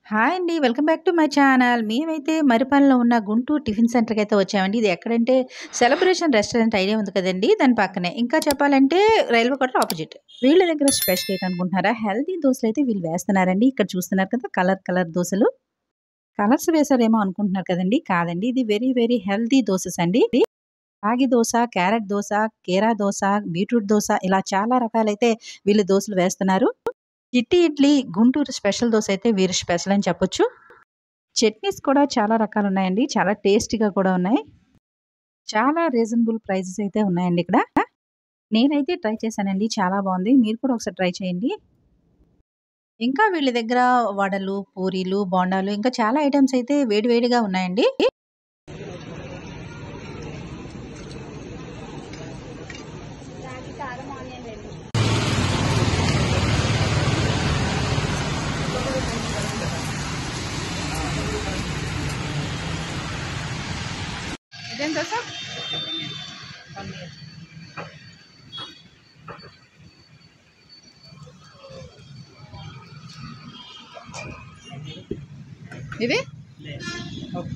Hi అండి. Welcome back to my channel. మేమైతే మరిపాలెంలో ఉన్న గుంటూరు టిఫిన్ సెంటర్‌కైతే వచ్చామండి. ఇది ఎక్కడంటే సెలబ్రేషన్ రెస్టారెంట్ ఐడియా ఉంది కదండీ! దాని పక్కనే. ఇంకా చెప్పాలంటే రైల్వే క్వార్టర్ అపోజిట్. వీళ్ళ దగ్గర స్పెషల్ ఏంటనుకుంటున్నారా? హెల్తీ దోసలైతే వీళ్ళు వేస్తున్నారండి. ఇక్కడ చూస్తున్నారు కదా! కలర్ కలర్ దోసలు. కలర్స్ వేశారేమో అనుకుంటున్నారు కదండీ! కాదండి. ఇది వెరీ వెరీ హెల్తీ దోసెస్ అండి. రాగి దోస, క్యారట్ దోస, కీరా దోస, బీట్రూట్ దోస ఇలా చాలా రకాలైతే వీళ్ళు దోసలు వేస్తున్నారు. చిట్టి ఇడ్లీ, గుంటూరు స్పెషల్ దోస అయితే వీరి స్పెషల్ అని చెప్పొచ్చు. చట్నీస్ కూడా చాలా రకాలున్నాయండి. చాలా టేస్టీగా కూడా ఉన్నాయి. చాలా రీజనబుల్ ప్రైజెస్ అయితే ఉన్నాయండి ఇక్కడ. నేనైతే ట్రై చేశానండి. చాలా బావుంది. మీరు కూడా ఒకసారి ట్రై చేయండి. ఇంకా వీళ్ళ దగ్గర వడలు, పూరీలు, బోండాలు ఇంకా చాలా ఐటెమ్స్ అయితే వేడి వేడిగా ఉన్నాయండి. రాగి కారం ఆనియన్ రెండు ఇదేం దోస? పన్నీర్. ఇవి? ఓకే.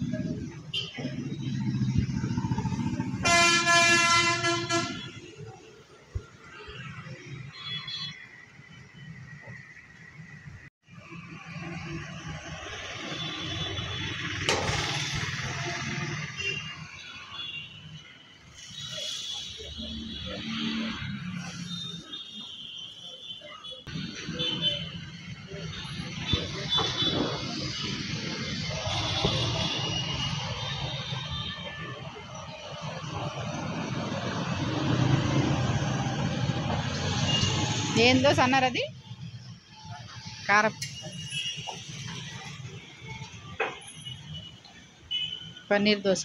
ఏం దోశ అన్నారు అది కారం పన్నీర్ దోశ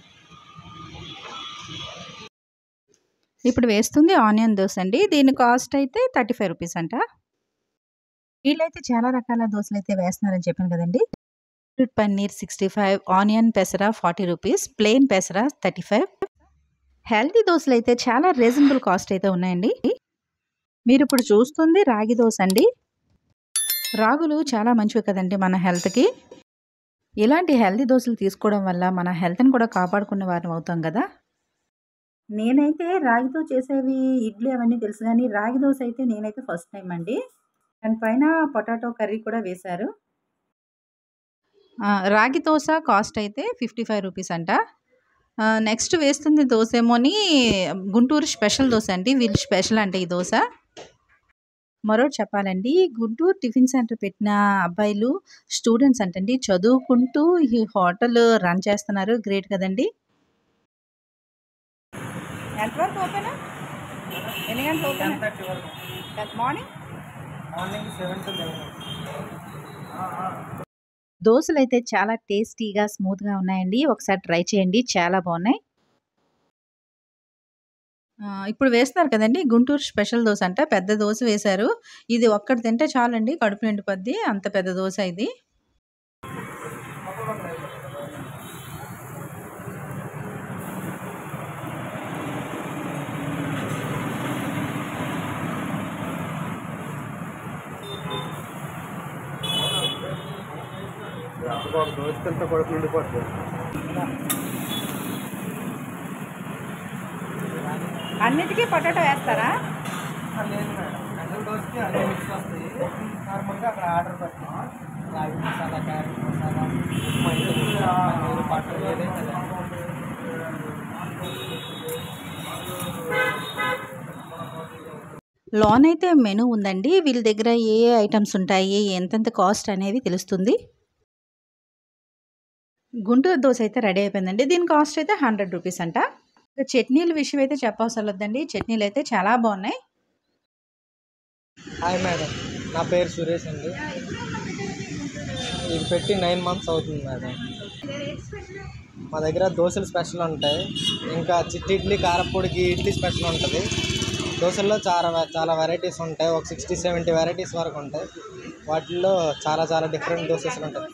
ఇప్పుడు వేస్తుంది ఆనియన్ దోశ అండి దీని కాస్ట్ అయితే థర్టీ ఫైవ్ రూపీస్ అంట వీళ్ళైతే చాలా రకాల దోశలు అయితే వేస్తున్నారని చెప్పాను కదండి beetroot paneer sixty five onion pesara forty rupees plain pesara thirty five healthy దోశలు అయితే చాలా రీజనబుల్ కాస్ట్ అయితే ఉన్నాయండి మీరు ఇప్పుడు చూస్తుంది రాగి దోశ అండి రాగులు చాలా మంచివి కదండి మన హెల్త్కి ఇలాంటి హెల్తీ దోశలు తీసుకోవడం వల్ల మన హెల్త్ని కూడా కాపాడుకునే వారం అవుతాం కదా నేనైతే రాగితో చేసేవి ఇడ్లీ అవన్నీ తెలుసు కానీ రాగి దోశ అయితే నేనైతే ఫస్ట్ టైం అండి దానిపైన పొటాటో కర్రీ కూడా వేశారు ఆ, రాగి దోశ కాస్ట్ అయితే ఫిఫ్టీ ఫైవ్ రూపీస్ అంట ఆ, నెక్స్ట్ వేస్తుంది దోశ ఏమోని గుంటూరు స్పెషల్ దోశ అండి వీళ్ళు స్పెషల్ అంటే ఈ దోశ మరోటి చెప్పాలండి గుంటూరు టిఫిన్ సెంటర్ పెట్టిన అబ్బాయిలు స్టూడెంట్స్ అంటండి చదువుకుంటూ ఈ హోటల్ రన్ చేస్తున్నారు గ్రేట్ కదండి ఎంతవరకు ఓపెన్ ఎన్ని గంటలు ఓపెన్ టెన్ థర్టీ వరకు morning morning seven to eleven దోశలు అయితే చాలా టేస్టీగా స్మూత్గా ఉన్నాయండి ఒకసారి ట్రై చేయండి చాలా బాగున్నాయి ఆ, ఇప్పుడు వేస్తున్నారు కదండి గుంటూరు స్పెషల్ దోశ అంట పెద్ద దోశ వేశారు ఇది ఒక్కటి తింటే చాలండి కడుపు నిండిపోద్ది అంత పెద్ద దోశ ఇది ఒక దోశకంతా కొడుకు నిండిపోతుంది అన్నిటికీ పొటాటో వేస్తారా లేదు మేడం అన్ని దోశకి అన్ని మిక్స్ వస్తాయి నార్మల్గా అక్కడ ఆర్డర్ పెట్టాం రాగి మసాలా క్యారెట్ మసాలా ఉప్మా ఇడ్లీ, పన్నీర్ బటర్ ఏదైతే అదే. లోన్ అయితే మెనూ ఉందండి వీళ్ళ దగ్గర ఏ ఏ ఐటమ్స్ ఉంటాయి ఎంతెంత కాస్ట్ అనేవి తెలుస్తుంది గుంటూరు దోశ అయితే రెడీ అయిపోయిందండి దీని కాస్ట్ అయితే హండ్రెడ్ రూపీస్ అంట ఇక చట్నీల విషయం అయితే చెప్పవసరం లేదండి చట్నీలు అయితే చాలా బాగున్నాయి హాయ్ మేడం నా పేరు సురేష్ అండి ఇది పెట్టి నైన్ మంత్స్ అవుతుంది మేడం మా దగ్గర దోశలు స్పెషల్ ఉంటాయి ఇంకా చిట్టి ఇడ్లీ కారపొడికి ఇడ్లీ స్పెషల్ ఉంటుంది దోశల్లో చాలా వె- చాలా వెరైటీస్ ఉంటాయి ఒక సిక్స్టీ సెవెంటీ వెరైటీస్ వరకు ఉంటాయి వాటిల్లో చాలా చాలా డిఫరెంట్ దోశెస్ ఉంటాయి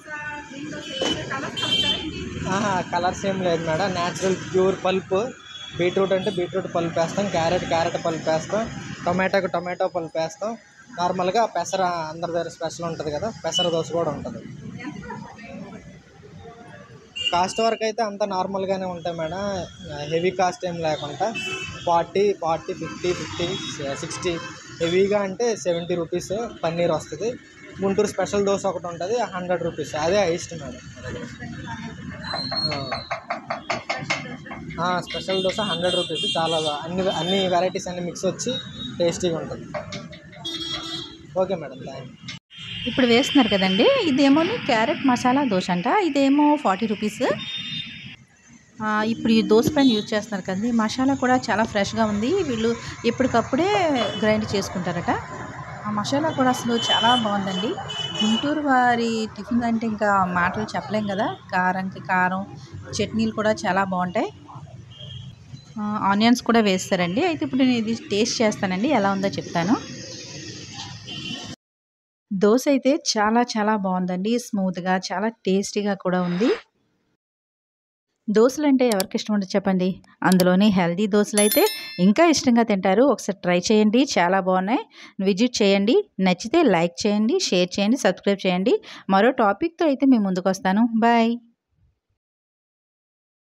కలర్స్ ఏం లేదు madam natural pure pulp beetroot అంటే బీట్రూట్ పల్ప్ వేస్తాం క్యారెట్ క్యారెట్ పల్ప్ వేస్తాం టొమాటోకి టొమాటో పల్ప్ వేస్తాం నార్మల్గా పెసర అందరి దగ్గర స్పెషల్ ఉంటుంది కదా పెసర దోశ కూడా ఉంటుంది కాస్ట్ వరకు అయితే అంత నార్మల్గానే ఉంటాయి మేడం హెవీ కాస్ట్ ఏం లేకుండా forty forty fifty fifty sixty హెవీగా అంటే సెవెంటీ రూపీస్ పన్నీర్ వస్తుంది గుంటూరు స్పెషల్ దోశ ఒకటి ఉంటుంది హండ్రెడ్ రూపీస్ అదే హైయెస్ట్ మేడం ఆ, స్పెషల్ దోశ హండ్రెడ్ రూపీస్ చాలా బా- అన్ని అన్ని వెరైటీస్ అన్ని మిక్స్ వచ్చి టేస్టీగా ఉంటుంది ఓకే మేడం థ్యాంక్ ఇప్పుడు వేస్తున్నారు కదండి ఇదేమో క్యారెట్ మసాలా దోశ అంట ఇదేమో ఫార్టీ రూపీస్ ఆ, ఇప్పుడు ఈ దోశ పైన యూజ్ చేస్తున్నారు కదండి మసాలా కూడా చాలా ఫ్రెష్గా ఉంది వీళ్ళు ఎప్పటికప్పుడే గ్రైండ్ చేసుకుంటారట ఆ మసాలా కూడా అసలు చాలా బాగుందండి గుంటూరు వారి టిఫిన్ అంటే ఇంకా మాటలు చెప్పలేం కదా కారంకి కారం చట్నీలు కూడా చాలా బాగుంటాయి ఆ, ఆనియన్స్ కూడా వేస్తారండి అయితే ఇప్పుడు నేను ఇది టేస్ట్ చేస్తానండి ఎలా ఉందో చెప్తాను దోశ అయితే చాలా చాలా బాగుందండి స్మూత్గా చాలా టేస్టీగా కూడా ఉంది దోశలు అంటే ఎవరికి ఇష్టం ఉండదు చెప్పండి అందులోని హెల్దీ దోశలు అయితే ఇంకా ఇష్టంగా తింటారు ఒకసారి ట్రై చేయండి చాలా బాగున్నాయి విజిట్ చేయండి నచ్చితే లైక్ చేయండి షేర్ చేయండి సబ్స్క్రైబ్ చేయండి మరో టాపిక్తో అయితే మేము ముందుకు వస్తాను బాయ్